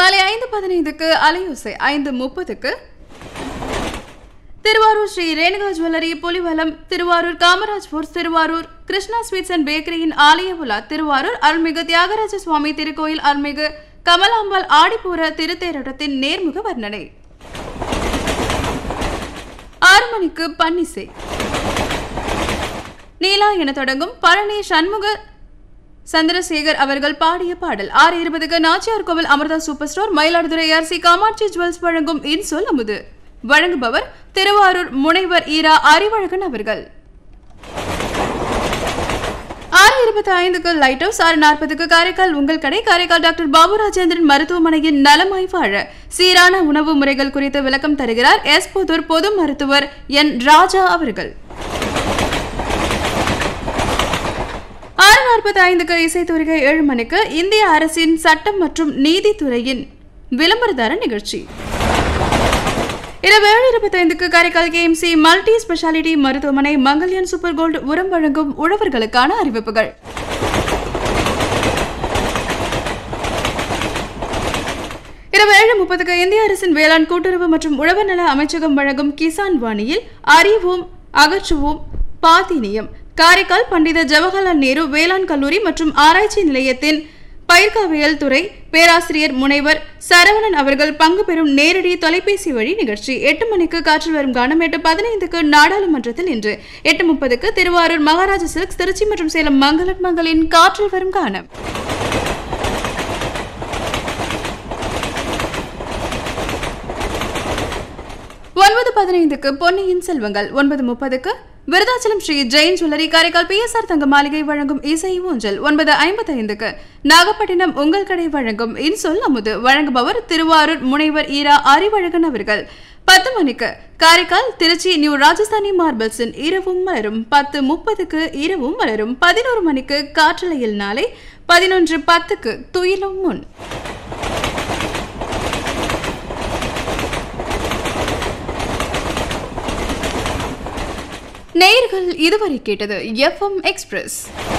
மாலை ஐந்து பதினைந்துக்கு அலையோசை ஐந்து முப்பதுக்கு திருவாரூர் ஸ்ரீ ரேணுகா ஜுவல்லரி புலிவலம் திருவாரூர் காமராஜ் ஃபோர்ஸ் திருவாரூர் கிருஷ்ணா ஸ்வீட்ஸ் அண்ட் பேக்கரியின் ஆலய விழா திருவாரூர் அருள்மிகு தியாகராஜ சுவாமி திருக்கோயில் அருள்மிகு கமலாம்பாள் ஆடிப்பூர திருத்தேரோட்டத்தின் நேர்முக வர்ணனை ஆறு மணிக்கு பன்னிசை நீலா என தொடங்கும் பழனி சண்முக சந்திரசேகர் அவர்கள் பாடிய பாடல் ஆறு இருபதுக்கு Nachiyar Koil Amirtha super store Mayiladuthurai RC Kamatchi jewels வழங்கும் இன்சொல் அமுது வழங்குபவர் திருவாரூர் முனைவர் ஈரா அறிவழகன் அவர்கள் ஆறு இருபத்தி ஐந்துக்கு லைட் ஹவுஸ் ஆறு நாற்பதுக்கு காரைக்கால் உங்கள் கடை காரைக்கால் டாக்டர் பாபு ராஜேந்திரன் மருத்துவமனையின் நலமாய் வாழ சீரான உணவு முறைகள் குறித்து விளக்கம் தருகிறார் எஸ் புதூர் பொது மருத்துவர் என் ராஜா அவர்கள் ஆறு நாற்பத்தி ஐந்துக்கு இசைத்துறைகை ஏழு மணிக்கு இந்திய அரசின் சட்டம் மற்றும் நீதித்துறையின் விளம்பரதார நிகழ்ச்சி இரவு ஏழு இருபத்தைந்துக்கு காரைக்கால் கேஎம்சி மல்டி ஸ்பெஷாலிட்டி மருத்துவமனை மங்கல்யான் சூப்பர் கோல்டு உரம் வழங்கும் உழவர்களுக்கான அறிவிப்புகள் இரவு ஏழு முப்பதுக்கு இந்திய அரசின் வேளாண் கூட்டுறவு மற்றும் உழவர் நல அமைச்சகம் வழங்கும் கிசான் வாணியில் அறிவோம் அகற்றுவோம் பாத்தினியம் காரைக்கால் பண்டித ஜவஹர்லால் நேரு வேளாண் கல்லூரி மற்றும் ஆராய்ச்சி நிலையத்தின் பயிர்காவியல் துறை பேராசிரியர் முனைவர் சரவணன் அவர்கள் பங்கு பெறும் நேரடி தொலைபேசி வழி நிகழ்ச்சி எட்டு மணிக்கு காற்றில் வரும் கானம் எட்டு பதினைந்துக்கு நாடாளுமன்றத்தில் இன்று எட்டு முப்பதுக்கு திருவாரூர் மகாராஜா சில்க்ஸ் திருச்சி மற்றும் சேலம் மங்களன் மங்களின் காற்றில் வரும் கானம் ஒன்பது பதினைந்துக்கு பொன்னியின் செல்வங்கள் ஒன்பது முப்பதுக்கு விருதாச்சலம் ஸ்ரீ ஜெயின் ஜுவல்லரி காரைக்கால் பிஎஸ்ஆர் தங்க மாளிகை வழங்கும் இசை ஊஞ்சல் ஒன்பது ஐம்பத்தைந்துக்கு நாகப்பட்டினம் உங்கள் கடை வழங்கும் இன்சொல் அமுது வழங்குபவர் திருவாரூர் முனைவர் ஈரா அறிவழகன் அவர்கள் பத்து மணிக்கு காரைக்கால் திருச்சி நியூ ராஜஸ்தானி மார்பிள்ஸின் இரவும் மலரும் பத்து முப்பதுக்கு இரவும் மலரும் பதினோரு மணிக்கு காற்றலையில் நாளை பதினொன்று பத்துக்கு துயிலும் முன் நேயர்கள் இதுவரை கேட்டது எஃப்எம் எக்ஸ்பிரஸ்